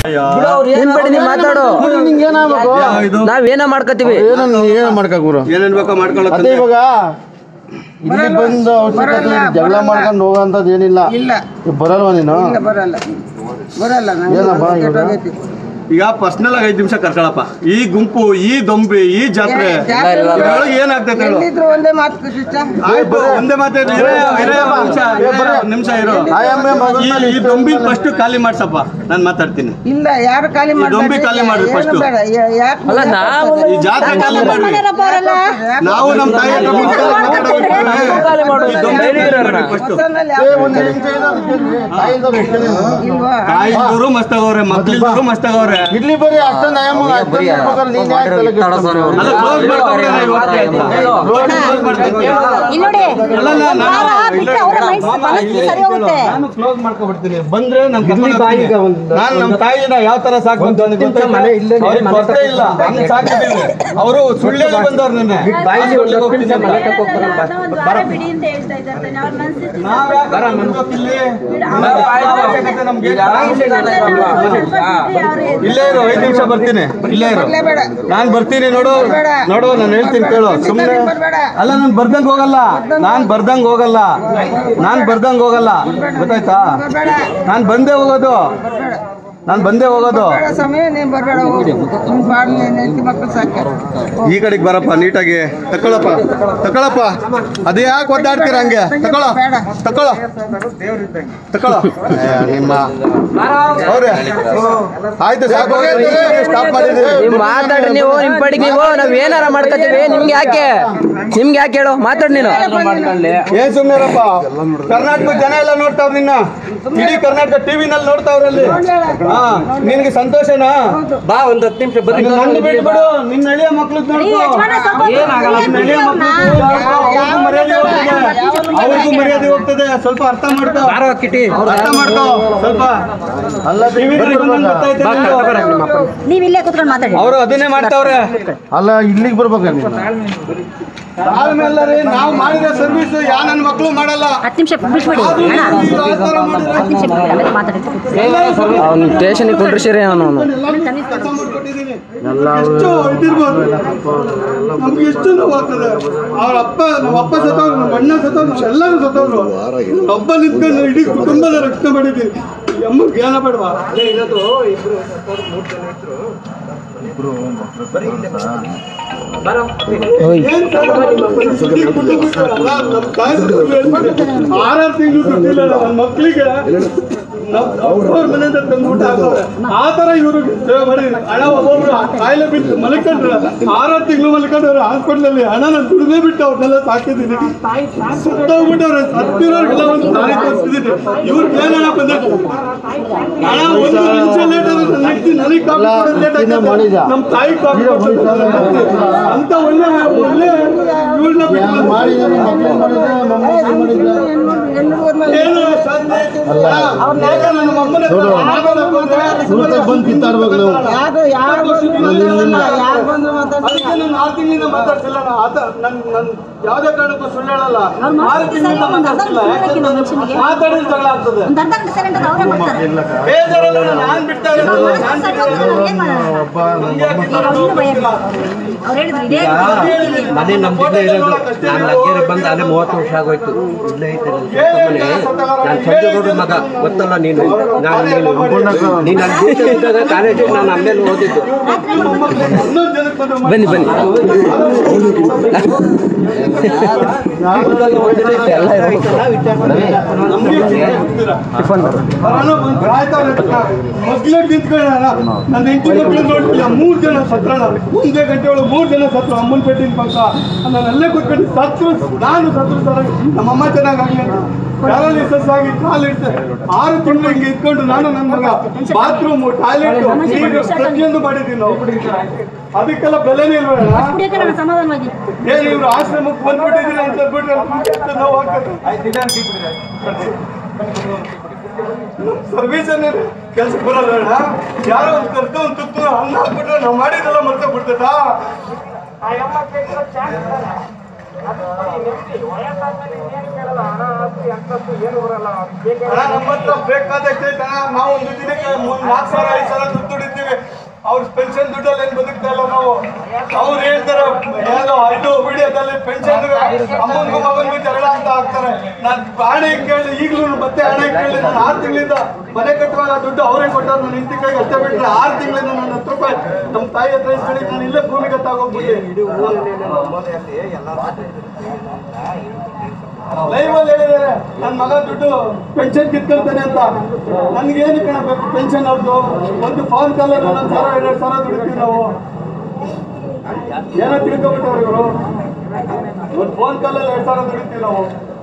ನಿನ್ ಬಡಿ ನೀ ಮಾತಾಡು ನಿಂಗೆ ಏನಾಗ್ಬೇಕು ಇದು ನಾವೇನ ಮಾಡ್ಕೋತೀವಿ ಏನನ್ನ ಏನ್ ಮಾಡ್ಕ ಗುರು ಏನೇನ್ ಬೇಕೋ ಅದೇ ಮಾಡ್ಕೊಳಕ್ಕೆ ಇವಾಗ ಇಲ್ಲಿ ಬಂದು ಅವಶ್ಯಕತೆ ಜಗಳ ಮಾಡ್ಕೊಂಡು ಹೋಗೋಂಥದ್ದು ಏನಿಲ್ಲ ಇಲ್ಲ ಈಗ ಬರಲ್ವಾ ನೀನು ಇಲ್ಲ ಬರಲ್ಲ ಬರಲ್ಲ ನಾನು ಏನಪ್ಪ ಇವಾಗ? ಕೆಟ್ಟೋಗೈತಿ. ಈಗ ಪರ್ಸನಲ್ ಆಗಿ ಐದು ನಿಮಿಷ ಕರ್ಕೊಳಪ್ಪ ಈ ಗುಂಪು ಈ ದೊಂಬಿ ಈ ಜಾತ್ರೆ ಜಾತ್ರೆ ಇದ್ರೊಳಗೆ ಏನಾಗ್ತೈತೆ ಹೇಳು ಎಲ್ಲಿದ್ರು ಒಂದೇ ಮಾತು ಸಿಸ್ಟರ್ ಆಯ್ತು ಒಂದೇ ಮಾತೇ ಇರು, ಇರೇ, ಇರೇ ಒಂದ್ ನಿಮಿಷ, ಇರೇ ಒಂದ್ ನಿಮಿಷ ಇರು ಆಯಮ್ಮೆ ಮಗನ್ ಈ- ಮೇಲೆ ಈ ದೊಂಬಿ ಫಸ್ಟ್ ಖಾಲಿ ಮಾಡ್ಸಪ್ಪ ನಾನು ಮಾತಾಡ್ತೀನಿ ಇಲ್ಲ ಯಾರು ಖಾಲಿ ಈ ದೊಂಬಿ ಮಾಡ್ಬೇಡಿ. ಖಾಲಿ ಮಾಡ್ರಿ ಏನು first. ಬೇಡ. ಯಾ- ಯಾಕ್ ಅಲ್ಲ ನಾವು ಈ ಜಾತ್ರೆ ಖಾಲಿ ಮಾಡ್ರಿ ನಾವು ನಮ್ಮ ತಾಯಿ ಹತ್ರ ಮುಂಚೆಲ್ಲ ಮಾತಾಡೋಕೆ ಈ ದೊಂಬಿ ಖಾಲಿ ಮಾಡ್ರಿ first. ಹೊಸನಲ್ಲಿ ಏ, ಯಾವ- ಒಂದ್ ನಿಮಿಷ ಏನಾದ್ರು ಕೇಳ್ರಿ. ತಾಯಿದವ್ರು ಎಷ್ಟ್ ಜನ ಇದ್ದಾರೆ? ಇಲ್ವಾ? ತಾಯಿದವರು ಮಸ್ತಾಗವ್ರೆ ಮಕ್ಳಿದ್ರು ಮಸ್ತಾಗವ್ರೆ ಇಡ್ಲಿ ಬರೀ ಅಷ್ಟೊಂದು ಆಯಮ್ಮ ಅಷ್ಟೊಂದು ಇರ್ಬೇಕಾದ್ರೆ ನೀನ್ ಯಾಕೆ ತಲೆ ಕೆಡ್ಸ್ಕೊಂಡ್ರಿ? ಅಲ್ಲ ಕ್ಲೋಸ್ ಮಾಡ್ಕೊಂಡ್ರೆ ಇವತ್ತೇ ಆಯ್ತು. ಕ್ಲೋಸ್ ಮಾಡ್ಕೊಂಡ್ರೆ. ಇಲ್ಲಿ ನೋಡಿ ಅಲ್ಲ, ನಾನು- ಒಂದ್ ವಾರ ನಾನು- ಬಿಟ್ರೆ ಇಲ್ಲ, ಅವ್ರ ಇಲ್ಲ, ಮೈಂಡ್ ಮಾಮ, ಮನಸ್ಸು ಸರಿ ಹೋಗುತ್ತೆ ನಾನು ಕ್ಲೋಸ್ ಮಾಡ್ಕೊಬಿಡ್ತೀನಿ ಬಂದ್ರೆ ನಮ್ ನಾನು ನಮ್ಮ ತಾಯಿನ ಯಾವ ತರ ಸಾಕ್ಬೇಕು ಅಂತ ಗೊತ್ತಾ? ಅವ್ರಿಗೆ ಗೊತ್ತೇ ಇಲ್ಲ ಹಂಗ್ ಸಾಕಿದೀವಿ ಅವರು ಸುಳ್ಳು ಬಂದವ್ರು ನಿನ್ನೆ ಸುಳ್ಳಿಗೆ ಹೋಗ್ತೀನಿ ಅಂತ. ಬಿಡಿ ಅಂತ ಹೇಳ್ತಾ ಇದ್ದಾರೆ ಅವ್ರ ಮನಸ್ಸಿಗೆ ನಾವ್ ಯಾಕ್ ಬರ್ಬೇಕು ಇಲ್ಲಿ? ನಾವ್ ಯಾವ ಅವಶ್ಯಕತೆ ನಮ್ಗೆ? ಇಲ್ಲೇ ಇರು ಐದು ನಿಮಿಷ ಬರ್ತೀನಿ ಇಲ್ಲೇ ಇರು ಬರ್ಲೇಬೇಡ. ನಾನ್ ಬರ್ತೀನಿ ನೋಡು ಬರ್ಬೇಡ. ನೋಡು ನಾನು ಹೇಳ್ತೀನಿ ಕೇಳು ಸುಮ್ಮನೆ ಬರ್ಬೇಡ. ಅಲ್ಲ ನಾನು ಬರ್ದಂಗ್ ಹೋಗಲ್ಲ ನಾನ್ ಬರ್ದಂಗ್ ಹೋಗಲ್ಲ ನಾನ್ ಬರ್ದಂಗ್ ಹೋಗಲ್ಲ ಗೊತ್ತಾಯ್ತಾ ಬರ್ಬೇಡ ನಾನ್ ಬಂದೇ ಹೋಗೋದು ನಾನ್ ಬಂದೇ ಹೋಗೋದು ಬೇಡ ಸಮಯ ನೀನ್ ಬರ್ಬೇಡ ಹೋಗು ನಿನ್ ಪಾಡ್ ನೀನ್ ಹೆಂಡ್ತಿ ಮಕ್ಳು ಸಾಕ ಈ ಕಡೆಗೆ ಬರಪ್ಪ ನೀಟಾಗಿ ತಕೊಳಪ್ಪ ತಕೊಳಪ್ಪ ಅದೇ ಯಾಕೆ ಒದ್ದಾಡ್ತೀರ ಹಂಗೆ ತಕೊಳ ತಕೊಳ ತಕೊಳ ನಿಮ್ಮ ಅವ್ರೆ ಆಯ್ತು ಸಾಕು ಸ್ಟಾಪ್ ಮಾಡಿದ್ದೀವಿ ನೀವ್ ಮಾತಾಡ್ರಿ ನೀವು ನಿಮ್ ಪಡಿಗೆ ನೀವು ನಾವ್ ಏನಾರ ಮಾಡ್ಕೋತೀವಿ ನಿಮ್ಗೆ ಯಾಕೆ ನಿಮ್ಗೆ ಯಾಕೆ ಹೇಳು ಮಾತಾಡ್ ನೀನು ಏನ್ ಸುಮ್ಮನೆರಪ್ಪ ಕರ್ನಾಟಕ ಜನ ಎಲ್ಲ ನೋಡ್ತಾವ್ರ ನಿನ್ನ ಇಡೀ ಕರ್ನಾಟಕ ಟಿವಿನಲ್ಲಿ ನೋಡ್ತಾವ್ರಲ್ಲಿ ಹಾ ನಿನ್ಗೆ ಸಂತೋಷನಾ ಬಾ ಒಂದ್ ಹತ್ತು ನಿಮಿಷ ಬರ್ರಿ ನನ್ನ ಬಿಟ್ಬಿಡು ನಿನ್ನ ಹಳಿಯ ಮಕ್ಳು ನೋಡ್ಕೋ ನಿನ್ನ ಹಳಿಯ ಮಕ್ಳು ಅವ್ರಿಗೂ ಮರ್ಯಾದೆ ಹೋಗ್ತದೆ ಅವ್ರಿಗೂ ಮರ್ಯಾದೆ ಹೋಗ್ತದೆ ಸ್ವಲ್ಪ ಅರ್ಥ ಮಾಡ್ಕೋ ಅರ್ಥ ಮಾಡ್ಕೋ ಸ್ವಲ್ಪ ಅಲ್ಲ ಟಿವಿನಲ್ಲಿ ಬಂದಂಗ್ ಗೊತ್ತೈತೆ ನಿಂದು. ನೀವ್ ಇಲ್ಲೇ ಕುತ್ಕೊಂಡು ಮಾತಾಡಿ ಅವ್ರು ಅದನ್ನೇ ಮಾಡ್ತಾವ್ರೆ ಅಲ್ಲ ಇಲ್ಲಿಗೆ ಬರ್ಬೇಕ ನೀನು ತಾಳ್ಮೆ ಅಲ್ಲ ರೀ ನಾವು ಮಾಡಿದ ಸರ್ವಿಸ್ ಯಾ ನನ್ನ ಮಕ್ಳು ಮಾಡಲ್ಲ ಹತ್ತು ನಿಮಿಷ ಬಿಟ್ಬಿಡಿ ಅದು ಅಣ್ಣ ನೀವು ಆ ಥರ ಮಾಡಿದ್ರೆ ಹತ್ತು ನಿಮಿಷ ಬಿಟ್ಬಿಡಿ ಆಮೇಲೆ ಮಾತಾಡ್ತೀವಿ ಅವ್ನು ಸ್ಟೇಷನ್ಗೆ ಕುಂಡ್ರಿಸಿರಿ ಅವನು ಅವನು ಕೆಲಸ ಮಾಡ್ಕೊಟ್ಟಿದ್ದೀನಿ. ಎಷ್ಟು ಇದಿರ್ಬೋದು ನಮ್ಗೆ ಎಷ್ಟು ನೋವಾಗ್ತದೆ ಅವ್ರ ಅಪ್ಪ ನಮ್ಮ ಅಪ್ಪ ಸತ್ತವ್ರು ನಮ್ಮ ಅಣ್ಣ ಸತ್ತವ್ರು ನಮ್ಮ ಎಲ್ಲರೂ ಸತ್ತವ್ರು ಒಬ್ಬ ನಿಂತ್ಕೊಂಡು ಇಡೀ ಕುಟುಂಬದ ರಕ್ಷಣೆ ಮಾಡಿದ್ದೀನಿ ಅಮ್ಮ ಜ್ಞಾನ ಬೇಡವಾ ಏನ್ ಸರ್ ನಮ್ಮ ಪರಿಸ್ಥಿತಿ ಕುಟುಂಬಕ್ಕೆ ಅಲ್ಲ, ನಮ್ಮ ತಾಯಿ ಸತ್ತವ್ರು ಹೇಳ್ಬಿಟ್ಟು ಆರಾರು ತಿಂಗಳು ಕೊಟ್ಟಿಲ್ಲ ನನ್ನ ಮಕ್ಕಳಿಗೆ ಅವ್ರ ಮನೆಯಿಂದ ತಂದು ಊಟ ಹಾಕೋರೆ ಆ ತರ ಇವರು ಸೇವೆ ಮಾಡಿ ಹಣ ಒಬ್ಬೊಬ್ರು ಕಾಯಿಲೆ ಬಿಟ್ಟು ಮಲ್ಕೊಂಡ್ರೆ ಆರಾರು ತಿಂಗಳು ಮಲ್ಕೊಂಡವ್ರೆ ಹಾಸ್ಪಿಟ್ಲಲ್ಲಿ ಹಣ ನಾನು ದುಡಿಮೆ ಬಿಟ್ಟು ಅವ್ರನ್ನೆಲ್ಲ ಸಾಕಿದ್ದೀನಿ ಸುತ್ತೋಗ್ಬಿಟ್ಟವ್ರೆ ಸತ್ತಿರೋರ್ಗೆಲ್ಲ ಒಂದು ದಾರಿ ತೋರಿಸಿದ್ದೀನಿ ಇವ್ರಿಗೆ ಏನ್ ಹಣ ಬಂದೈತೆ ಹಣ ಒಂದು ನಿಮಿಷ ಲೇಟ್ ಆದ್ರೆ ನನ್ನ ಹೆಂಡ್ತಿ ನನಗೆ ಕಾಪಿ ಕೊಡೋದು ಲೇಟ್ ಇದನ್ನ ಆಗುತ್ತೆ ಮಾಡಿದ. ನಮ್ಮ ತಾಯಿ ಕಾಪಿ ಕೊಡ್ತಾರೆ ಅಂತ ಒಳ್ಳೆ ಒಳ್ಳೆ ಇವ್ರನ್ನ ಬಿಟ್ಟು ಮಾಡಿ ನನ್ನ ಮಕ್ಳು ಮಾಡಿದ್ದೆ ಮೊಮ್ಮಕ್ಳು ಮಾಡಿದ್ದೆ ಏನು ಸಾಧ್ಯ ಯಾಕೆ ನನ್ನ ಅಮ್ಮನ ಹತ್ರ ಮಾತಾಡಕ್ಕೆ ಹೋದ್ರೆ ಇವ್ರ ಬಂದು ಕಿತ್ತಾಡ್ಬೇಕು ನೀವು ಯಾರು ಯಾರು ಬಂದ್ರು ಯಾರು ಬಂದ್ರು ಮಾತಾಡ್ತಾರೆ ಅದಕ್ಕೆ ನಾನು ಆರು ತಿಂಗಳಿಂದ ಮಾತಾಡ್ತಿಲ್ಲ ನಾನು ಆತ ನನ್ ನನ್ ಯಾವುದೇ ಕಾರಣಕ್ಕೂ ಸುಳ್ಳು ಹೇಳಲ್ಲ ಆರು ತಿಂಗಳಿಂದ ಮಾತಾಡ್ತಿಲ್ಲ ಯಾಕಂದ್ರೆ ನಾನು ಮಾತಾಡಿದ ಜಗಳ ಆಗ್ತದೆ ಒಂದ್ ಅರ್ಧ ಗಂಟೆ ಸೆಕೆಂಡ್ ಅವ್ರೇ ಮಾಡ್ತಾರೆ ಬೇಜಾರಲ್ಲ ನಾನು ಬಿಡ್ತಾ ಇರೋದು ನಾನ್ ಸರಿ ಹೋಗ್ತಾರೆ, ನಾವ್ ಏನ್ ಮಾಡೋಣ? ಒಬ್ಬ ನಂಗೆ ಯಾಕೆ ನಾನು ಅವ್ರು ಭಯ ಹೋಗ್ತಿಲ್ಲ? ಅವ್ರು ಹೇಳಿದ್ರು ಇದೇ ಮನೆ ನಮ್ದಿಲ್ಲೇ ಇರೋದು ನಾನು ಲಗ್ಗೆರೆ ಬಂದು ಅಲ್ಲೇ ಮೂವತ್ತು ವರ್ಷ ಆಗೋಯ್ತು ಇಲ್ಲೇ ಐತೆ ನನ್ನ ಸ್ವಂತ ಮನೆ ನಾನು ಸಂಜೆಗೌಡ್ರ ಮಗ ಗೊತ್ತಲ್ಲ ನೀನು ನಾನು ನೀನು ನೀನು ಅಲ್ಲಿ ಬೀಚ್ ಇದ್ದಾಗ ಕಾಲೇಜಿಗೆ ನಾನು ಅಲ್ಲೆಲ್ಲ ಓದಿದ್ದು ಇನ್ನೊಂದು ಜನಕ್ಕೆ ಬಂದು ಬನ್ನಿ ಬನ್ನಿ ಮೊದ್ಲೇ ನಿಂತ್ಕೊಳ್ಳೋಣ ನನ್ನ ಹೆಂಡತಿ ಮಕ್ಕಳು ನೋಡ್ತಿಲ್ಲ ಮೂರು ಜನ ಸತ್ರಣ ಮುಂದೆ ಗಂಟೆ ಒಳಗೆ ಮೂರು ಜನ ಸತ್ರು ಅಮ್ಮನ ಪೇಟಿನ ಪಕ್ಕ ನಾನು ಅಲ್ಲೇ ಕೂತ್ಕೊಂಡು ಸತ್ರು ನಾನು ಸತ್ರು ಸರ ನಮ್ಮಮ್ಮ ಚೆನ್ನಾಗಾಗಲಿ ಅಂತ ಪ್ಯಾರಾಲಿಸಿಸ್ ಆಗಿ ಕಾಲಿಡ್ತೆ ಆರು ತಿಂಗಳು ಹಿಂಗೆ ಇಟ್ಕೊಂಡು ನಾನು ನನ್ನ ಮಗ ಬಾತ್ರೂಮ್ ಟಾಯ್ಲೆಟ್ ಪ್ರತಿಯೊಂದು ಮಾಡಿದ್ದೀನಿ ನಾವು ಅದಕ್ಕೆಲ್ಲ ಬೆಲೆನೇ ಇಲ್ವಲ್ಲ ಕುಡಿಯೋಕೆ ನಾನು ಸಮಾಧಾನವಾಗಿ ಏನು ಇವ್ರು ಆಶ್ರಮಕ್ಕೆ ಬಂದ್ಬಿಟ್ಟಿದ್ದೀರಿ ಅಂತ ಹೇಳ್ಬಿಟ್ರೆ ಎಷ್ಟು ನೋವು ಆಗ್ತದೆ ಸರ್ವಿಸ್ ಕೆಲ್ಸಕ್ಕೆ ಬರಲ್ಲ ಅಣ್ಣ ಯಾರೋ ಒಂದು ಕರ್ತ ಒಂದು ತುತ್ತು ಅನ್ನ ಹಾಕ್ಬಿಟ್ರೆ ನಾವು ಮಾಡಿದ್ದೆಲ್ಲ ಮರ್ತ ಬಿಡ್ತದ ಅಣ್ಣ, ನಮ್ಮ ಹತ್ರ ಬೇಕಾದಷ್ಟು ಐತೆ ಅಣ್ಣ. ನಾವು ಒಂದು ದಿನಕ್ಕೆ ಮೂರ್ ನಾಲ್ಕು ಸಾವಿರ ಐದು ಸಾವಿರ ದುಡ್ಡು ದುಡಿತೀವಿ ಅವ್ರ ಪೆನ್ಷನ್ ದುಡ್ಡಲ್ಲಿ ಏನು ಬದುಕ್ತಾ ಇಲ್ಲ ನಾವು ಅವ್ರು ಹೇಳ್ತಾರೆ ಏನೋ ಇದು ವಿಡಿಯೋದಲ್ಲಿ ಪೆನ್ಷನ್ ಅಮ್ಮನಿಗೂ ಮಗನಿಗೂ ಜಗಳ ಅಂತ ಹಾಕ್ತಾರೆ ನಾನು ಹಣೆ ಕೇಳಿ ಈಗಲೂ ಮತ್ತೆ ಹಣೆ ಕೇಳಿ ನಾನು ಆರು ತಿಂಗಳಿಂದ ಮನೆ ಕಟ್ಟುವಾಗ ದುಡ್ಡು ಅವರೇ ಕೊಟ್ಟವ್ರು ನನ್ನ ಹೆಂಡತಿ ಕೈಗೆ ಅಷ್ಟೇ ಬಿಟ್ಟರೆ ಆರು ತಿಂಗಳಿಂದ ನನ್ನ ಹತ್ತು ರೂಪಾಯಿ ನಮ್ಮ ತಾಯಿ ಹತ್ರ ಇಸ್ಕೊಳ್ಳಿ ನಾನು ಇಲ್ಲೇ ಭೂಮಿಗೆ ತಗೋಗ್ಬಿಟ್ಟು ಲೈವ್ ಅಲ್ಲಿ ಹೇಳಿದ್ದಾರೆ ನನ್ನ ಮಗ ದುಡ್ಡು ಪೆನ್ಷನ್ ಕಿತ್ಕೊಳ್ತಾನೆ ಅಂತ ನನ್ಗೇನು ಕಾಣಬೇಕು ಪೆನ್ಷನ್ ಅವ್ರದ್ದು ಒಂದು ಫೋನ್ ಕಾಲ್ ಒಂದೊಂದು ಸಾವಿರ ಎರಡು ಸಾವಿರ ದುಡಿತೀವಿ ನಾವು ಏನೋ ತಿಳ್ಕೊಬಿಟ್ಟವ್ರು ಇವರು ಒಂದು ಫೋನ್ ಕಾಲಲ್ಲಿ ಎರಡು ಸಾವಿರ ದುಡಿತೀವಿ ನಾವು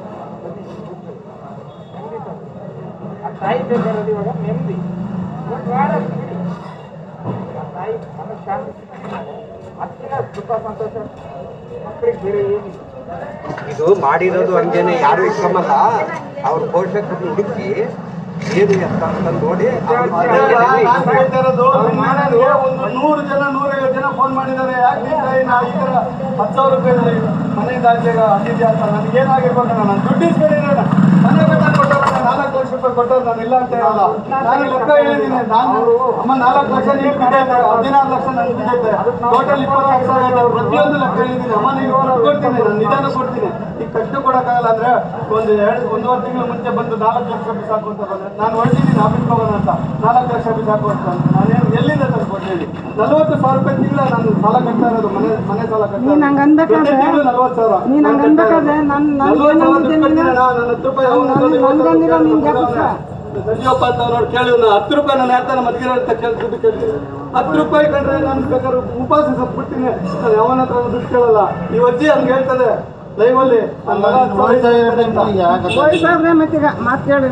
ಇದು ಮಾಡಿರೋದು ಹಂಗೇನೆ ಯಾರು ಇಟ್ಕೊಂಬಲ್ಲ ಅವ್ರ ಪೋಷಕರು ಹುಡುಕಿ ಏನು ಎತ್ತ ಅಂತ ನೋಡಿ ಅವ್ರ ನಾನು ಹೇಳ್ತಾ ಇರೋದು ನನಗೆ ಒಂದು ನೂರು ಜನ ನೂರೈವತ್ತು ಜನ ಫೋನ್ ಮಾಡಿದ್ದಾರೆ ಯಾಕೆ ನಿನ್ ತಾಯಿ ನಾ ಈ ಥರ ಹತ್ತು ಸಾವಿರ ರೂಪಾಯಿ ಮನೆಯಿಂದ ಆಚೆ ಅಂದಿದ್ಯಾ ಅಂತ ನನಗೆ ಏನಾಗಿರ್ಬೇಕು ನಾನು ದುಡ್ಡು ಇಸ್ಕೊಂಡಿರೋಣ ಮನೆ ಬೇಕಾದ್ರೆ ಕೊಟ್ಟವ್ರು ನಾಲ್ಕು ಲಕ್ಷ ರೂಪಾಯಿ ಕೊಟ್ಟವ್ರು ನಾನು ಇಲ್ಲ ಅಂತ ಹೇಳಲ್ಲ ನಾನು ಲೆಕ್ಕ ಹೇಳಿದ್ದೀನಿ ನಾನು ಅಮ್ಮ ನಾಲ್ಕು ಲಕ್ಷ ನೀವು ಬಿದ್ದೈತೆ ಹದಿನಾರು ಲಕ್ಷ ನನಗೆ ಬಿದ್ದೈತೆ ಟೋಟಲ್ ಇಪ್ಪತ್ತು ಲಕ್ಷ ಆಗೈತೆ ಪ್ರತಿಯೊಂದು ಲೆಕ್ಕ ಹೇಳಿದ್ದೀನಿ ಅಮ್ಮ ನೀವು ಕೊಡ್ತೀನಿ ನಾನು ನಿಧಾನ ಕೊಡ್ತೀನಿ ಈಗ ಕಷ್ಟ ಕೊಡೋಕ್ಕಾಗಲ್ಲ ಅಂದ್ರೆ ಒಂದು ಎರಡು ಒಂದೂವರೆ ತಿಂಗಳ ಮುಂಚೆ ಬಂದು ನಾಲ್ಕು ಲಕ್ಷ ಬಿಸಾಕು ಅಂತ ಬಂದೆ ನಾನು ಹೊರಟಿದ್ದೀನಿ ಆಫೀಸ್ ಹೋಗೋಣ ಅಂತ ನಾಲ್ಕು ಲಕ್ಷ ಬಿಸಾಕು ಅಂತ ಅಂದ್ರು. ನಾನೇನು ಎಲ್ಲಿಂದ ತಂದ್ಕೊಟ್ಟು ಹೇಳಿ ನಲ್ವತ್ತು ಸಾವಿರ ರೂಪಾಯಿ ತಿಂಗಳ ನಾನು ಸಾಲ ಕಟ್ತಾ ಇರೋದು ಮನೆ ಮನೆ ಸಾಲ ಕಟ್ತಾ ನೀನ್ ಹಂಗ್ ಅನ್ಬೇಕಾದ್ರೆ- ಪ್ರತಿ ತಿಂಗಳು ನಲ್ವತ್ತು ಸಾವಿರ ನೀನ್ ಹಂಗ್ ನಾನು ಕಟ್ತಾ ಅನ್ಬೇಕಾದ್ರೆ ಇರೋದು. ನನ್- ನನ್ ನಲ್ವತ್ತು ಸಾವಿರ ಏನಾಗಿದೆ ದುಡ್ಡು ನಿನ್ನ? ಕಟ್ತೀನಿ ಅಣ್ಣ, ನನ್ನ ಹತ್ತು ರೂಪಾಯಿ ಅವ್ನು ನನ್- ತಂದು ನನ್ಗಂದಿರೋ ನಿನ್ ಜ್ಞಾಪಕ? ಸಂಜೀವಪ್ಪ ಅಂತ ಅವ್ರು ಕೇಳಿ ಹತ್ತು ರೂಪಾಯಿ ನಾನು ಯಾರ್ತಾನ ಮದ್ಗಿರ ಅಂತ ಕೇಳಿ ದುಡ್ಡು ಕೇಳ್ತೀನಿ ಹತ್ತು ರೂಪಾಯಿ ಕಂಡ್ರೆ ನಾನು ಬೇಕಾದ್ರೆ ಉಪವಾಸ ಸತ್ಬಿಡ್ತೀನಿ ನಾನು ಯಾವನ ಹತ್ರ ದುಡ್ಡು ಕೇಳಲ್ಲ ಈ ಅಜ್ಜಿ ಹಂಗೆ ಹೇಳ್ತದೆ ಲೈವ್ ಅಲ್ಲಿ ನನ್ನ ಮಗ ಹತ್ತು ಸಾವಿರ ಇಸ್ಕೊಂಡಿದ್ದಾನೆ ಅಂತ. ವಯಸ್ಸಾದ್ರೆ ಮತ್ತೀಗ ಮಾತ್ ಕೇಳಿ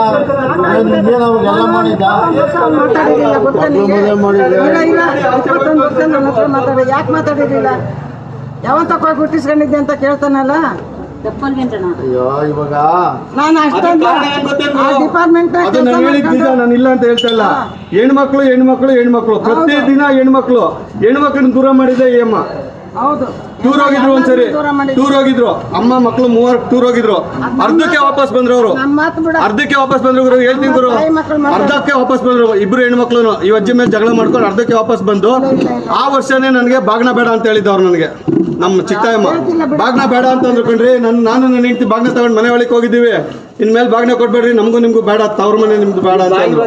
ನಿಮ್ಗೇನು ಅವ್ರಿಗೆಲ್ಲ ಮಾಡಿದ್ದ ಮಾತಾಡಿದಿಲ್ಲ ಗೊತ್ತಾ ನಿಂಗೆ? ಮದುವೆ ಮಾಡಿದ್ದೆ. ಇಲ್ಲ ಇಲ್ಲ ಇಪ್ಪತ್ತೊಂದು ವರ್ಷ ನನ್ನ ಹತ್ರ ಮಾತಾಡಿ ಯಾಕೆ ಮಾತಾಡಿದಿಲ್ಲ ಯಾವತ್ತ ಹೋಗಿ ಹುಟ್ಟಿಸ್ಕೊಂಡಿದ್ದೆ ಅಂತ ಕೇಳ್ತಾನಲ್ಲ ಅಯ್ಯೋ ಇವಾಗ ನಾನು ಅಷ್ಟೊಂದು ಕಾರಣ ಏನ್ ಗೊತ್ತೇನು? ಆ ಡಿಪಾರ್ಟ್ಮೆಂಟ್ ಅದು ನಾನು ಹೇಳಿದ ನಿಜ ನಾನು ಇಲ್ಲ ಅಂತ ಹೇಳ್ತಾ ಇಲ್ಲ ಹೆಣ್ಮಕ್ಳು ಹೆಣ್ಮಕ್ಳು ಹೆಣ್ಮಕ್ಳು ಪ್ರತಿ ದಿನ ಹೆಣ್ಮಕ್ಳು ಹೆಣ್ಮಕ್ಳನ್ನ ದೂರ ಮಾಡಿದೆ ಈ ಅಮ್ಮ ಹೌದು ಟೂರ್ ಹೋಗಿದ್ರು ಒಂದ್ಸರಿ ದೂರ ಮಾಡಿದ್ದು. ಟೂರ್ ಹೋಗಿದ್ರು ಅಮ್ಮ ಮಕ್ಳು ಮೂವರ್ ಟೂರ್ ಹೋಗಿದ್ರು ಅರ್ಧಕ್ಕೆ ವಾಪಸ್ ಬಂದ್ರು ಅವರು ನಮ್ಮ ಮಾತು ಬಿಡ ಅರ್ಧಕ್ಕೆ ವಾಪಸ್ ಬಂದ್ರು ಗುರು ಹೇಳ್ತೀನಿ ಗುರು ತಾಯಿ ಮಕ್ಳು ಮಾತ್ರ- ಅರ್ಧಕ್ಕೆ ವಾಪಸ್ ಬಂದ್ರು ಇಬ್ರು ಹೆಣ್ಮಕ್ಳು ಈ ಅಜ್ಜಿ ಮೇಲೆ ಜಗಳ ಮಾಡ್ಕೊಂಡು ಅರ್ಧಕ್ಕೆ ವಾಪಸ್ ಬಂದು ಆ ವರ್ಷನೇ ನನಗೆ ಬಾಗ್ನ ಬೇಡ ಅಂತ ಹೇಳಿದ್ದವ್ರು ನನಗೆ ನಮ್ಮ ಚಿಕ್ಕಮ್ಮ ಬಾಗ್ನ ಬೇಡ ಅಂತ ಅಂದ್ರು ಕಣ್ರಿ ನನ್ ನಾನು ನನ್ನ ಹೆಂಡತಿ ಬಾಗ್ನ ತಗೊಂಡು ಮನೆ ಒಳಗೆ ಹೋಗಿದ್ದೀವಿ ಇನ್ಮೇಲೆ ಬಾಗ್ನ ಕೊಡ್ಬೇಡ್ರಿ ನಮಗೂ ನಿಮ್ಗೂ ಬೇಡ ತವ್ರ ಮನೆ ನಿಮ್ದು ಬೇಡ ಅಂತ ಅಂದ್ರು.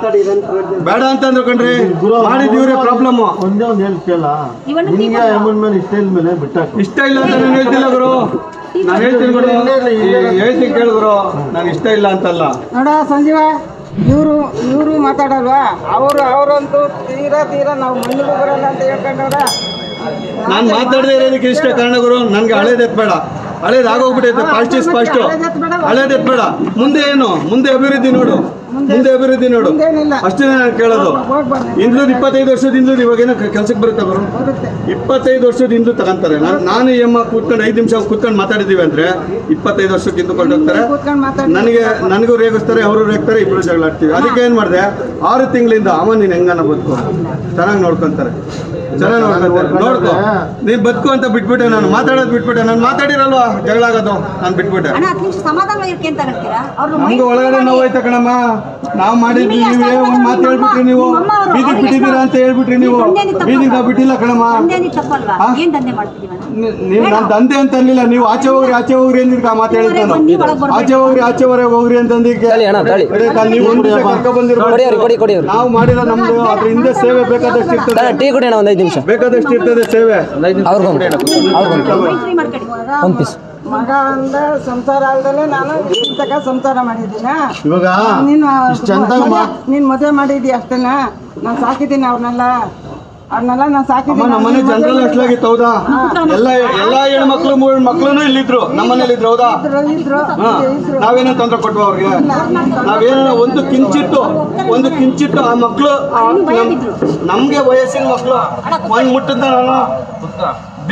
ಬೇಡ ಅಂತ ಅಂದ್ರು ಕಣ್ರಿ ಮಾಡಿದೀವ್ರೆ ಪ್ರಾಬ್ಲಮ್ ಒಂದೇ ಒಂದು ಹೇಳಿ ಕೇಳ ನಿನ್ಗೆ ಅಮ್ಮನ ಮೇಲೆ ಇಷ್ಟ ಇಲ್ಲ ಮೇಲೆ ಬಿಟ್ಟಾಕು ಇಷ್ಟ ಇಲ್ಲ ಅಂತ ನಾನು ಹೇಳ್ತಿಲ್ಲ ಗುರು ನಾನು ಹೇಳ್ತೀನಿ ಗುರು ಹೇಳ್ತೀನಿ ಕೇಳು ಗುರು ನಾನು ಇಷ್ಟ ಇಲ್ಲ ಅಂತಲ್ಲ ನೋಡ ಸಂಜೀವ ಇವರು ಇವರು ಮಾತಾಡಲ್ವಾ ಅವರು ಅವರಂತೂ ತೀರಾ ತೀರಾ ನಾವು ಮಣ್ಣಿಗೂ ಬರಲ್ಲ ಅಂತ ಹೇಳ್ಕೊಂಡವ್ರ ನಾನು ಮಾತಾಡದೇ ಇರೋದಕ್ಕೆ ಇಷ್ಟ ಕಾರಣ ಗುರು ನನ್ಗೆ ಹಳೇದ್ ಎತ್ಬೇಡ ಹಳೇದ್ ಆಗೋಗ್ಬಿಟ್ಟೈತೆ ಫಾಸ್ಟ್ ಇಸ್ ಫಾಸ್ಟ್ ಹಳೇದ್ ಎತ್ಬೇಡ ಮುಂದೆ ಏನು ಮುಂದೆ ಅಭಿವೃದ್ಧಿ ನೋಡು ಮುಂದೆ ಅಭಿವೃದ್ಧಿ ನೋಡು ಮುಂದೇನಿಲ್ಲ. ಅಷ್ಟೇ ನಾನು ಕೇಳೋದು ಹೋಗ್ಬಾರ್ದು ಇಂದ್ಲದ್ ಇಪ್ಪತ್ತೈದು ವರ್ಷದ ಇಂದ್ಲದ್ ಇವಾಗೇನೋ ಕೆಲ್ಸಕ್ಕೆ ಬರುತ್ತೆ ಗುರು ಬರುತ್ತೆ ಇಪ್ಪತ್ತೈದು ವರ್ಷದ ಹಿಂದೂ ತಗೊಂತಾರೆ ನಾನು ನಾನು ಈ ಅಮ್ಮ ಕೂತ್ಕೊಂಡು ಐದು ನಿಮಿಷ ಕೂತ್ಕೊಂಡು ಮಾತಾಡಿದೀವಿ ಅಂದ್ರೆ ಇಪ್ಪತ್ತೈದು ವರ್ಷಕ್ಕೆ ಹಿಂದೂ ಕೊಂಡೋಗ್ತಾರೆ ಕೂತ್ಕೊಂಡು ಮಾತಾಡಿ ನನಗೆ ನನಗೂ ರೇಗಿಸ್ತಾರೆ ಅವರು ರೇಗ್ತಾರೆ ಇಬ್ರು ಜಗಳ ಆಡ್ತೀವಿ ಅದಕ್ಕೆ ಏನ್ ಮಾಡಿದೆ ಆರು ತಿಂಗಳಿಂದ ಅಮ್ಮ ನೀನ್ ಹೆಂಗನ ಬದುಕು ಚೆನ್ನಾಗಿ ನೋಡ್ಕೊಂತಾರೆ ಚೆನ್ನಾಗಿ ನೋಡ್ಕೊಂತಾರೆ ನೋಡ್ಕೊ ನೀನ್ ಬದುಕು ಅಂತ ಬಿಟ್ಬಿಟ್ಟೆ ನಾನು ಮಾತಾಡೋದು ಬಿಟ್ಬಿಟ್ಟೆ ನಾನು ಮಾತಾಡಿರಲ್ವಾ ಜಗಳ ಆಗೋದು ನಾನು ಬಿಟ್ಬಿಟ್ಟೆ ಅಣ್ಣ ಹತ್ತು ನಿಮಿಷ ಸಮಾಧಾನ ಇರ್ಕೆ ಅಂತ ಹೇಳ್ತೀರಾ ಅವ್ರು ನಮ್ಗೆ ಒಳಗಡೆ ನೋವಾಯ್ತ ಕಣಮ್ಮ ನಾವು ಮಾಡಿದ್ವಿ ನಿಮಗೆ ನೀವೇ ಅಷ್ಟು ಒಂದ್ ಮಾತು ನಿಮ್ಮ ಹೇಳ್ಬಿಟ್ರಿ ನೀವು ಅಮ್ಮ ಅವರು, ಬೀದಿಗೆ ಅವ್ರಿಗೆ ಬಿಟ್ಟಿದ್ದೀರಾ ಅಂತ ಹೇಳ್ಬಿಟ್ರಿ ನೀವು ನೀವು ದಂಧೆ ತಪ್ಪಲ್ವಾ? ಬೀದಿಗೆ ನಾವು ಬಿಟ್ಟಿಲ್ಲ ಕಣಮ್ಮ ದಂಧೆ ತಪ್ಪಲ್ವಾ ಹಾ? ಏನ್ ದಂಧೆ ಮಾಡ್ತಿದೀವಣ್ಣ ನಿ- ನೀವು ನಾನು ದಂಧೆ ಅಂತ ಅನ್ಲಿಲ್ಲ ನೀವು ಆಚೆ ಹೋಗ್ರಿ ಆಚೆ ಹೋಗ್ರಿ ಅಂದಿದ್ಕ ಆ ಮಾತು ಹೇಳಿದ್ ನಾನು ನೀವು ಒಳಗ್ ಬರ್ಬೇಡಿ. ಆಚೆ ಹೋಗ್ರಿ ಆಚೆ ಹೊರಗೆ ಹೋಗ್ರಿ ಅಂತಂದಿದ್ಕೆ ತಳಿ ಅಣ್ಣ ತಳಿ ಅದೇ ತಾನ್ ನೀವು ಒಂದು ದಿವಸ ಕರ್ಕೊ ಬಂದಿರ್ಬೋದು. ಕೊಡಿ ಅವ್ರಿಗೆ ಕೊಡಿ ಕೊಡಿ ಅವ್ರಿಗೆ ನಾವು ಮಾಡಿರೋ ನಮ್ದು ಅದ್ರ ಹಿಂದೆ ಸೇವೆ ಬೇಕಾದಷ್ಟು ಇರ್ತದೆ ತಲೆ ಟೀ ಕೊಡಿ ಅಣ್ಣ ಒಂದು ಐದು ನಿಮಿಷ ಬೇಕಾದಷ್ಟು ಇರ್ತದೆ ಸೇವೆ ಅವ್ರಿಗೊಂದು ಅವ್ರಿಗೊಂದು ಫ್ರೀ ಮಾಡ್ಕೊಳ್ಳಿ ಒಂದು ಪೀಸ್ ಮಗ ಅಂದ ಸಂಸಾರ ಅಲ್ದಲೆ ನಾನು ತಕ ಸಂಸಾರ ಮಾಡಿದ್ದೀನ ಇವಾಗ ನೀನು ಇಷ್ಟ್ ಚಂದಾಗ್ ಮಾ- ನೀನ್ ಮದುವೆ ಮಾಡಿದ್ದಿ ಅಷ್ಟೇನ ನಾನು ಸಾಕಿದ್ದೀನಿ ಅವ್ರನ್ನೆಲ್ಲ ಅವ್ರನ್ನೆಲ್ಲ ನಾನು ಅಮ್ಮ ಸಾಕಿದ್ದೀನಿ ನಮ್ಮನೆ ಜನರಲ್ ಅಷ್ಟಾಗಿತ್ತು ಹೌದಾ ಎಲ್ಲ ಎಲ್ಲಾ ಹೆಣ್ಮಕ್ಳು ಮೂರು ಮಕ್ಳು ಇಲ್ಲಿದ್ರು ನಮ್ಮನೇಲಿ ಇದ್ರು ಹೌದಾ ಇದ್ರು ಇದ್ರು ಹಾ ಇದ್ರು ನಾವೇನೋ ತೊಂದರೆ ಕೊಟ್ವಾ ಅವ್ರಿಗೆ ನಾವೇನೋ ಒಂದು ಕಿಂಚಿತ್ತು ಒಂದು ಕಿಂಚಿತ್ತು ಆ ಮಕ್ಕಳು ನಮ್ಗೆ ವಯಸ್ಸಿನ ಮಕ್ಕಳು ಒಂದ್ ಮುಟ್ಟದ ನಾನು ಬೇಬಿ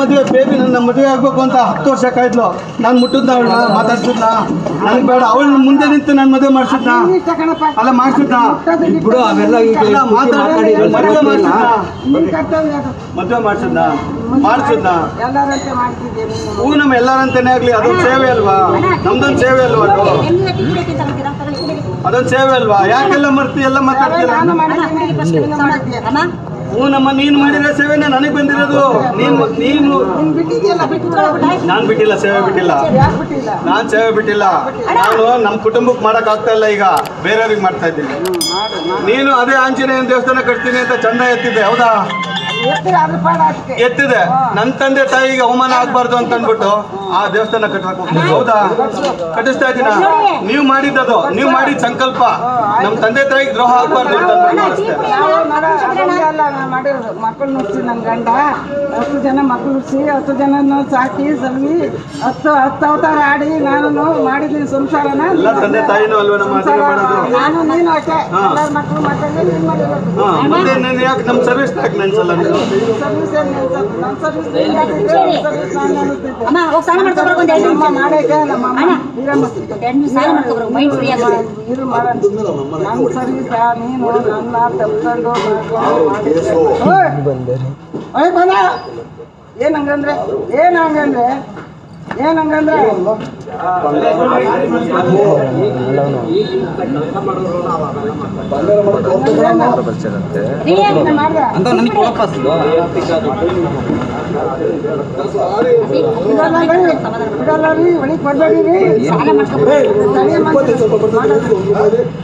ಮದುವೆ ಬೇಬಿ ನನ್ನ ಮದುವೆ ಆಗ್ಬೇಕು ಅಂತ ಹತ್ತು ವರ್ಷ ಕಾಯ್ದ್ಲು ನಾನು ಮುಟ್ಟಿದ್ನ ಅವಳನ್ನ ಮಾತಾಡ್ಸಿದ್ನ ನನಗೆ ಬೇಡ ಅವಳ ಮುಂದೆ ನಿಂತು ನಾನು ಮದುವೆ ಮಾಡ್ಸಿದ್ನ ಇಷ್ಟ ಕಣಪ್ಪ ಅಲ್ಲ ಮಾಡ್ಸಿದ್ನ ಬಿಡು ಅವೆಲ್ಲ ಈಗ ಅಲ್ಲ, ಕೂತಿ ಮಾತಾಡಿ ಮಾತಾಡಿ ಮದುವೆ ಮಾಡ್ಸಿದ್ನ ನಿನ್ ಕರ್ತವ್ಯ ಅದು ಮದುವೆ ಮಾಡ್ಸಿದ್ನ ಮಾಡ್ಸಿದ್ನ ಎಲ್ಲರಂತೆ ಮಾಡ್ತಿದ್ದೆ ನೀನು ಹೂ ನಮ್ಮ ಎಲ್ಲರಂತಾನೆ ಆಗ್ಲಿ ಅದೊಂದು ಸೇವೆ ಅಲ್ವಾ ನಮ್ದೊಂದು ಸೇವೆ ಅಲ್ವಾ ಅದು ನಿಮ್ಗೆ ಟಿಕೆಟ್ ಅಂತ ಬರ್ತೀರಾ ತಗೊಳ್ಳಿ, ಟಿಕೆಟ್. ಅದೊಂದು ಸೇವೆ ಅಲ್ವಾ ಯಾಕೆಲ್ಲ ಮರ್ತಿ ಎಲ್ಲ ಮಾತಾಡ್ತೀರ ನಾನು ಮಾಡಿದ್ದೀನಿ ನೀನು ಮಾಡಿದ್ಯಾ ಅಮ್ಮ ಹ್ಞೂ ನಮ್ಮ ನೀನು ಮಾಡಿರೋ ಸೇವೆನೇ ನನಗೆ ಬಂದಿರೋದು ನೀನು ನೀನು ನೀನ್ ಬಿಟ್ಟಿದ್ಯಲ್ಲ ಬಿಟ್ಟು ನಾನು ಬಿಟ್ಟಿಲ್ಲ ಸೇವೆ ಬಿಟ್ಟಿಲ್ಲ ಯಾಕೆ ಬಿಟ್ಟಿಲ್ಲ ನಾನ್ ಸೇವೆ ಬಿಟ್ಟಿಲ್ಲ ನಾನು ನಮ್ಮ ಕುಟುಂಬಕ್ಕೆ ಮಾಡಕ್ ಆಗ್ತಾ ಇಲ್ಲ ಈಗ ಬೇರೆಯವ್ರಿಗೆ ಮಾಡ್ತಾ ಇದ್ದೀನಿ ನೀನು ಅದೇ ಆಂಜನೇಯನ ದೇವಸ್ಥಾನ ಕಟ್ತೀನಿ ಅಂತ ಚಂದ ಎತ್ತಿದ್ದೆ ಹೌದಾ ಎಷ್ಟು ಅದ್ರ ಪಾಡ ಅದಕ್ಕೆ ಎತ್ತಿದೆ ನನ್ನ ತಂದೆ ತಾಯಿಗೆ ಅವಮಾನ ಆಗ್ಬಾರ್ದು ಅಂತ ಅಂದ್ಬಿಟ್ಟು ಆ ದೇವಸ್ಥಾನ ಕಟ್ಟಕ್ ಹೋಗ್ತೀನಿ ಹೌದಾ ಕಟ್ಟಿಸ್ತಾ ಇದ್ದೀನ ನೀವು ಮಾಡಿದ್ದದು ನೀವು ಮಾಡಿದ ಸಂಕಲ್ಪ ನಮ್ಮ ತಂದೆ ತಾಯಿಗೆ ದ್ರೋಹ ಆಗ್ಬಾರ್ದು ಅಂತ ಅಂದ್ಬಿಟ್ಟು ಮಾಡಿಸ್ದೆ ನಾವು ಮಾಡ ಅದೊಂದೇ ಅಲ್ಲ ನಾನು ಮಾಡಿರೋದು ಮಕ್ಕಳು ನುಡ್ಸಿ ನನ್ನ ಗಂಡ ಹತ್ತು ಜನ ಮಕ್ಕಳು ನುಡ್ಸಿ ಹತ್ತು ಜನನ ಸಾಕಿ ಸಲ್ವಿ ಹತ್ತು ಹತ್ತು ಅವತಾರ ಆಡಿ ನಾನು ಮಾಡಿದ್ದೀನಿ ಸಂಸಾರನ ಎಲ್ಲ ತಂದೆ ತಾಯಿನೂ ಅಲ್ವಾ ನಮ್ಮ ಆಸರೆ ಮಾಡೋದು ನಾನು ನೀನು ಅಷ್ಟೇ ಎಲ್ಲರ ಮಕ್ಕಳು ಮಕ್ಕಳಿಗೆ ನೀನು ಮಾಡಿರೋದು ಹಾ ಮತ್ತೆ ನೀನು ಯಾಕೆ ನಮ್ಮ ಸರ್ವಿಸ್ ಯಾಕೆ ನೆನ್ಸಲ್ಲ ನೀನು ಸರ್ವಿಸ್ ಏನು ನೆನ್ಸೋದು? ನನ್ನ ಸರ್ವಿಸ್ ಸರ್ವಿಸ್ ನಾನು ನೆನ್ಸ್ತಿದ್ದೆ. ಅಮ್ಮ ಹೋಗಿ ಸ್ನಾನ ಮಾಡ್ಕೊಬರ್ಬೇಕು ಒಂದು ಎರಡು ನಮ್ಮ ಮಾಡಕ್ಕೆ ನಮ್ಮ ಅಮ್ಮ ವೀರಮ್ಮ ಎರಡು ನಿಮಿಷ ಸ್ನಾನ ಮಾಡ್ಕೊಬರ್ಬೇಕು ಮೈಂಡ್ ಫ್ರೀ ಆಗುತ್ತೆ ಇರು ಮಾಡೋಣ. ನನ್ನ ಸರ್ವಿಸ್ ನೀನು ನನ್ನ ತಪ್ಕೊಂಡು ಓಯ್ ಬಂದ ಏನ್ ಹಂಗಂದ್ರೆ ಏನ್ ಹಂಗಂದ್ರೆ ಏನ್ ಹಂಗಂದ್ರೆ ರೀ ಮಾಡ್ದೆ ಬಿಡಲ್ಲ ರೀ, ಬಿಡಲ್ಲ ರೀ ಒಳಗ್ ಬರ್ಬೇಡಿ ರೀ ತಡಿ ಮತ್ತೆ.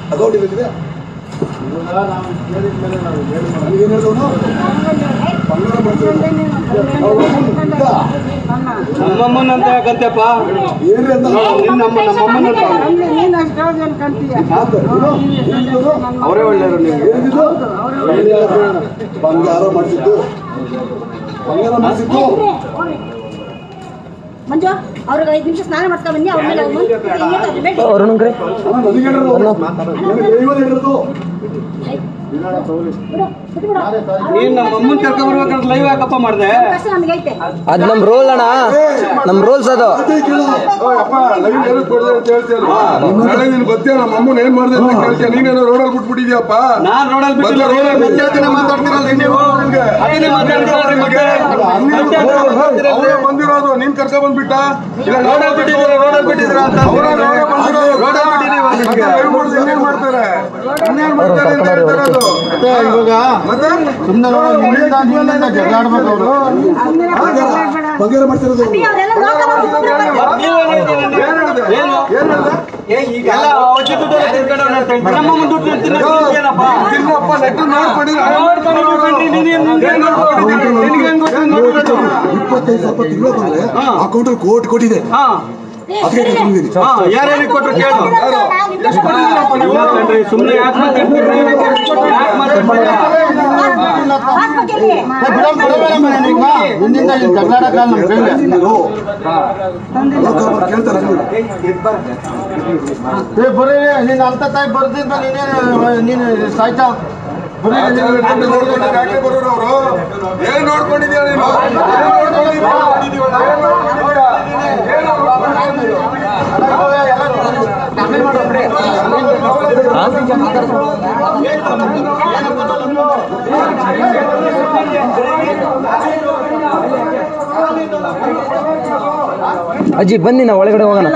ನಮ್ಮಮ್ಮನ ಅಂತ ಯಾಕಂತಪ್ಪ ನಿನ್ನ ನಮ್ಮ ನಮ್ಮಮ್ಮನ ಅಂತ ಅಲ್ಲಿ ನೀನ್ ಅಷ್ಟು ಜನ ಕಂತೀಯ ಅವರೇ ಒಳ್ಳೆಯವರು ನೀವು ಬಂಗಾರ ಮಾಡಿಸಿದ್ದು ಬಂಗಾರ ಮಾಡಿಸಿದ್ದು ಮಂಜು ಅವ್ರಿಗೆ ಐದು ನಿಮಿಷ ಸ್ನಾನ ಮಾಡ್ಕೊಂಡ್ ಬನ್ನಿ ಅವ್ರ ಮೇಲೆ ಅವ್ರು ಮುಂದೆ ಬೇಡ ಅರುಣ್ಗ್ರೆ ನನಗೆ ಹೇಳಿರೋದು ನೀನ್ ನಮ್ಮ ಅಮ್ಮನ ಕರ್ಕೊಂಡ್ ಬರ್ಬೇಕಾದ್ರೆ ಲೈವ್ ಯಾಕಪ್ಪ ಮಾಡಿದೆ ಕಷ್ಟ ನಮ್ಗೆ ಐತೆ ಅದ್ ನಮ್ ರೋಲ್ ಅಣ್ಣ ನಮ್ ರೂಲ್ಸ್ ಅದು ಗೊತ್ತಿಲ್ಲ ನಮ್ಮ ಅಮ್ಮನ ಏನ್ ಮಾಡಿದೆ ಅಂತ ಕೇಳ್ತೀಯ ನೀನೇನೋ ರೋಡಲ್ಲಿ ಬಿಟ್ಬಿಟ್ಟಿದ್ಯಪ್ಪ ನಾನ್ ರೋಡಲ್ಲಿ ಬಿಟ್ಟು ರೋಡಲ್ಲಿ ಪಂಚಾಯತಿನೇ ಮಾತಾಡ್ತಿರಲ್ರಿ ನೀವು ಅದನ್ನೇ ಮಾತಾಡ್ತಿರಲ್ರಿ ಮತ್ತೆ ಅವರೇ ಬಂದಿರೋದು ನೀನ್ ಕರ್ಕ ಬಂದ್ಬಿಟ್ಟ ಇಲ್ಲ ರೋಡಲ್ಲಿ ಬಿಟ್ಟಿದ್ದೀರ ರೋಡಲ್ಲಿ ಬಿಟ್ಟಿದ್ದೀರ ಅಂತ ಅವರೇ ರೋಡೇ ಬಂದಿರೋದು ರೋಡಲ್ಲಿ ಬಿಟ್ಟಿದ್ದೀವಿ ಮತ್ತೆ ಏನ್ ಮಾಡ್ತಾರೆ? ಇನ್ನೇನ್ ಮಾಡ್ತಾರೆ ಇನ್ನೇನ್ ಮಾಡ್ತಾರೆ ಅಂತ ಹೇಳ್ತಿರೋದು ಮತ್ತೆ ಇವಾಗ ಮತ್ತೆ ಸುಮ್ಮನೆ ನಿನ್ನಿಂದ ನಿನ್ನಿಂದ ಜಗಳ ಆಡ್ಬೇಕು ಅವರು ಬಂಗಾರ ಮಾಡ್ತಿರೋದು ಅವರೆಲ್ಲ ಏನ್ ಹೇಳ್ದೆ ಏನು ಏನ್ ಹೇಳ್ದೆ ಎಲ್ಲ ಅವಧಿ ದುಡ್ಡು ತಿನ್ಕೊಂಡವ್ರು ನನ್ನ ತಂಗಿ. ನಮ್ಮಮ್ಮ ದುಡ್ಡು ತಿನ್ನೋದು ಏನಪ್ಪ ತಿನ್ನಪ್ಪ ನೆಟ್ಟು ನೋಡ್ಕೊಂಡಿಲ್ಲ ನೋಡ್ಕೊಂಡು ನೋಡ್ಕೊಂಡ್ರಿ, ನೀನ್ ಏನ್ ನಿನ್ಗೇನ್ ಗೊತ್ತು? ನಿನ್ಗೇನ್ ಗೊತ್ತು ನೋಡ್ಬೇಕು? ಇಪ್ಪತ್ತೈದು ಸಾವಿರ ತಿಂಗಳು ಬಂದ್ರೆ ಅಕೌಂಟಲ್ಲಿ ಕೋಟಿ ಕೊಟ್ಟಿದೆ ಹಾ ಅದಕ್ಕೆ ಕರ್ಕೊಂಡಿದ್ದೀನಿ ಹಾ ಯಾರ್ಯಾರಿಗೆ ಕೊಟ್ರು ಕೇಳು ಕಣ್ರಿ ಸುಮ್ಮನೆ ಯಾಕೆ ಮಾತಾಡ್ತೀರಿ ಯಾಕೆ ಮಾತಾಡ್ತೀರಿ ನಿನ್ನಿಂದ ನೀನ್ ಜಗಳ ಆಡಕ್ಕಲ್ಲ ನಮ್ಮ ಕೈಲಿ. ನೀನು ಕೇಳ್ತಾರೆ ಏ ಬರೀ ನೀನ್ ಅಂತ ತಾಯಿ ಬರ್ದಿದ್ದ ನೀನೇ ನೀನು ಸಾಯ್ತಾ ಬರೀ ನೋಡ್ಕೊಂಡು ನೋಡ್ಕೊಂಡು ಯಾಕೆ ಬರೋರು ಅವರು ಏನ್ ನೋಡ್ಕೊಂಡಿದ್ಯಾ ನೀನು ಏನ್ ನೋಡ್ಕೊಂಡಿದ್ಯಾ? ಏನ್ ನೋಡ್ಕೊಂಡಿದ್ಯಾ? ಏನ್ ನೋಡ್ಕೊಂಡಿದ್ಯಾ? ಅಜ್ಜಿ ಬನ್ನಿ ನಾವು ಒಳಗಡೆ ಹೋಗೋಣ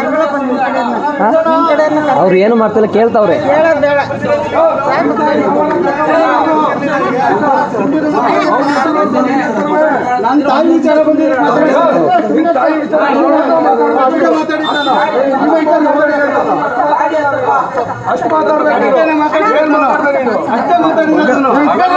ಅವ್ರು ಏನು ಮಾಡ್ತಿಲ್ಲ ಕೇಳ್ತಾವ್ರೆ ಹೇಳೋದ್ ಬೇಡ ನನ್ನ ತಾಯಿ ವಿಚಾರ ಬಂದಿದೆ ಅಷ್ಟು ಮಾತಾಡ್ಬೇಕು ಏನ್ ಮಾತಾಡ್ದೆ ನೀನು? ಅಷ್ಟೇ ಮಾತಾಡಿದ್ದು ನಾನು.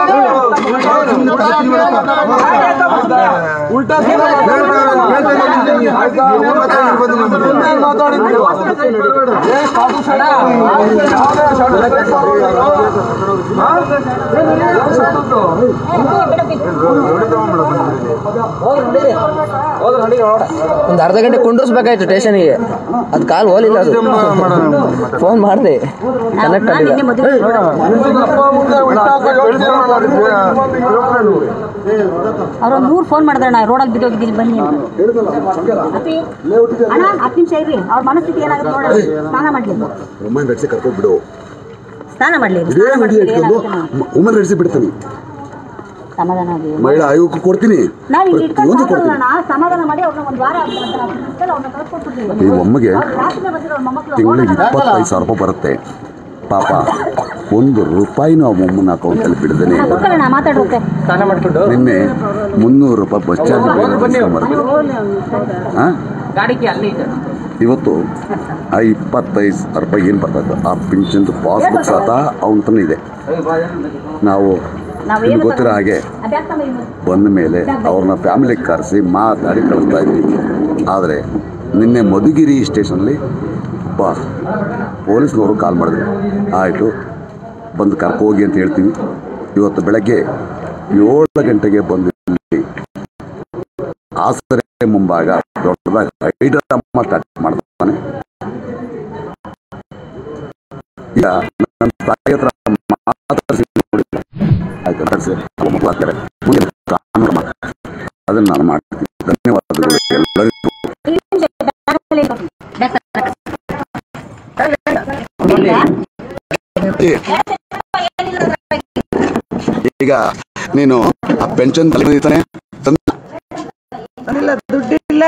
ಉಲ್ಟಾ ಸೀದಾ ಮಾತಾಡ್ತಾರೆ. ಆಯ್ತಾ? ಸುಮ್ನೆ ಮಾತಾಡಿದ್ದು. ಏನ್ ಸಾಧು ಸಂತ? ಯಾವ್ದೇ ಸಾಧು ಸಂತ? ಹಾ? ಏನ್ ಸಾಧುದ್ದು? ಒಂದು ಅರ್ಧ ಗಂಟೆ ಕುಂಡ್ರಿಸ್ಬೇಕಾಯ್ತು ಸ್ಟೇಷನ್ಗೆ ಅದು ಕಾಲ್ ಹೋಲಿಲ್ಲ ಅದು ಫೋನ್ ಮಾಡಿದೆ ಕನೆಕ್ಟ್ ಆಗಿಲ್ಲ ಅಪ್ಪ ಮುಂದೆ ಉಲ್ಟಾ ಹಾಕೋ ಯೋಚ್ನೆ ಮಾಡಿದ್ವಿ. ಅವ್ರು ನೂರು ಫೋನ್ ಮಾಡಿದ್ರೆ ನಾ ರೋಡಲ್ಲಿ ಬಿದ್ದೋಗಿದ್ದೀನಿ ಬನ್ನಿ ಅಂತ ಅಪ್ಪಿ, ಅಣ್ಣ ಹತ್ತು ನಿಮಿಷ ಇರ್ರಿ ಅವ್ರ ಮನಸ್ಥಿತಿ ಏನಾಗುತ್ತೆ ನೋಡೋಣ ಸ್ನಾನ ಮಾಡ್ಲಿ ಉಮನ್ ರೆಡ್ಸಿ ಕರ್ಕೊಂಡು ಬಿಡು ಸ್ನಾನ ಮಾಡ್ಲಿ ಇದೇ ಸ್ನಾನ ನಡಿ ಮಾಡಿದ್ರೆ ಇಟ್ಕೊಂಡು ಏನಾಗುತ್ತೆ ನೋಡಿ. ಉಮನ್ ರೆಡ್ಸಿ ಬಿಡ್ತೀನಿ ಸಮಾಧಾನ ಆಗಿ ಮಹಿಳಾ ಆಯೋಗಕ್ಕೆ ಕೊಡ್ತೀನಿ ನಾವ್ ಇಲ್ಲಿ ಇಟ್ಕೊಂಡು ಪ್ರತಿಯೊಂದು ಕೊಡ್ತೀನಿ ಮಾತಾಡೋಣ ಸಮಾಧಾನ ಮಾಡಿ ಅವ್ರನ್ನ ಒಂದು ವಾರ ಆಗ್ತದೆ ಅಂತ ನಾವು ಇಷ್ಟೆಲ್ಲ ಅವ್ರನ್ನ ಕಳ್ಸ್ಕೊಟ್ಬಿಡ್ತೀವಿ ಈ ಒಮ್ಮಗೆ ಅವ್ರು ರಾತ್ರಿನೇ ಬಂದಿರೋ ಅವ್ರ ಮೊಮ್ಮಕ್ಳು ತಿಂಗಳಿಗೆ ಇಪ್ಪತ್ತೈದು ಸಾವಿರ ರೂಪಾಯಿ ಬರುತ್ತೆ ಪಾಪ ಒಂದು ರೂಪಾಯಿನೂ ಆ ಒಮ್ಮನ ಅಕೌಂಟಲ್ಲಿ ಬಿಡದೇನೆ ಕೂತ್ಕೊಳ್ಳೋಣ ಮಾತಾಡುತ್ತೆ ಸ್ನಾನ ಮಾಡ್ಕೊಂಡು ನಿನ್ನೆ ಮುನ್ನೂರು ರೂಪಾಯಿ ಬಸ್ ಚಾರ್ಜ್ ಬರುತ್ತೆ ಹಾಂ ಗಾಡಿಗೆ ಅಲ್ಲಿ ಇದೆ ಇವತ್ತು ಆ ಇಪ್ಪತ್ತೈದು ಸಾವಿರ ರೂಪಾಯಿ ಏನು ಬರ್ತದೆ ಆ ಪಿಂಚನ್ದು ಪಾಸ್ಬುಕ್ ಸಹ ಅವನ ಹತ್ರನೇ ಇದೆ ನಾವು ನಿಮ್ಗೆ ಗೊತ್ತಿರೋ ಹಾಗೆ ಅದ್ಯಾಕ್ ತಮ್ಮ ಇನ್ನು? ಬಂದ ಮೇಲೆ ಅವ್ರನ್ನ ಫ್ಯಾಮಿಲಿಗೆ ಕರೆಸಿ ಮಾತಾಡಿ ಕಳಿಸ್ತಾ ಇದ್ವಿ ಆದರೆ ನಿನ್ನೆ ಮಧುಗಿರಿ ಸ್ಟೇಷನಲ್ಲಿ ಬಾ ಪೊಲೀಸ್ನವರು ಕಾಲ್ ಮಾಡಿದ್ರು ಆಯಿತು ಬಂದು ಕರ್ಕೊ ಹೋಗಿ ಅಂತ ಹೇಳ್ತೀವಿ ಇವತ್ತು ಬೆಳಗ್ಗೆ ಏಳು ಗಂಟೆಗೆ ಬಂದು ಇಲ್ಲಿ ಆಸರೆ ಮುಂಭಾಗ ದೊಡ್ಡದಾಗಿ ಐಟಮ್ ಸ್ಟಾರ್ಟ್ ಮಾಡ್ತಾನೆ ಈಗ ನನ್ನ ತಾಯಿ ಹತ್ರ ಮಾತಾಡಿಸಿ ನೋಡಿಲ್ಲ. ಆಯ್ತು ಮಾತಾಡಿಸಿ ಅವ್ರ ಮಕ್ಕಳು ಆಗ್ತಾರೆ ಮುಂದೆ ಕಾನೂನು ಕ್ರಮ. ಅದನ್ನು ನಾನು ಮಾಡ್ತೀನಿ ಧನ್ಯವಾದಗಳು ಎಲ್ಲರಿಗೂ ಈಗ ನೀನು ಆ ಪೆನ್ಷನ್ ತಾನೆ ತಂದ ಇಲ್ಲ ದುಡ್ಡಿಲ್ಲ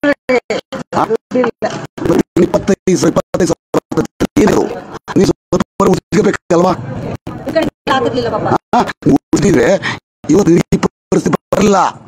ಇಪ್ಪತ್ತೈದು ಸಾವಿರ ಇಪ್ಪತ್ತೈದು ಸಾವಿರ ಏನಿದು ನೀನು ಸ್ವಲ್ಪ ಉಳಿಸ್ಬೇಕಲ್ವಾ ಈ ಕಡೆ ಆಗ್ತಿರ್ಲಿಲ್ಲ ಪಾಪ ಉಳಿದಿದ್ರೆ ಇವತ್ತು ಈ ಪರಿಸ್ಥಿತಿ ಬರಲ್ಲ